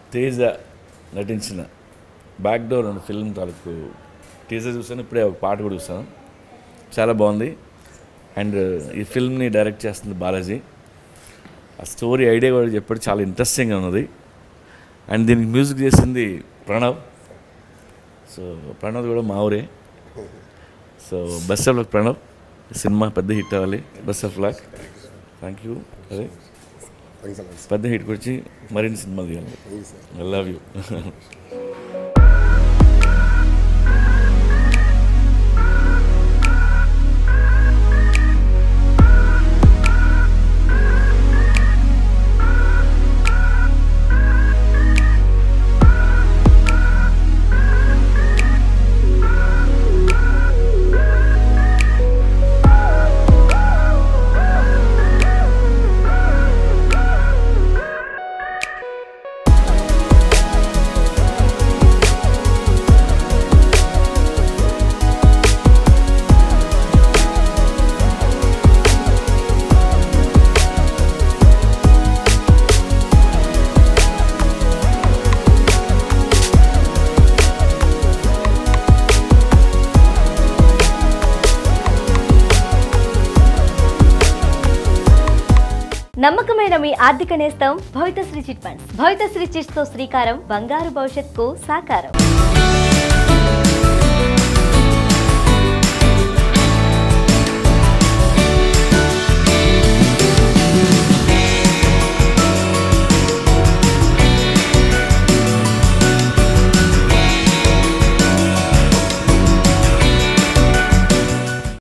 తేజ నటించిన back door అనే film తాలూకు టీజర్ చూసాను ఇప్పుడే ఒక పాట కూడా చూసాను చాలా బాగుంది అండ్ ఈ ఫిల్మ్ని డైరెక్ట్ చేస్తుంది బాలాజీ ఆ స్టోరీ ఐడియా కూడా చెప్పాడు చాలా ఇంట్రెస్టింగ్గా ఉన్నది అండ్ దీనికి మ్యూజిక్ చేసింది ప్రణవ్ సో ప్రణవ్ కూడా మా ఊరే so best of luck Pranav సినిమా పెద్ద హిట్ అవ్వాలి best of luck thank you అదే థ్యాంక్స్ అలాట్ పెద్ద హిట్కి వచ్చి మరిన్ని సినిమాలు తీయాలి ఐ లవ్ యూ నమ్మకమైన మీ ఆర్థిక నేస్తం Bhavithasri chit funds Bhavithasri chits తో శ్రీకారం బంగారు భవిష్యత్తుకు సాకారం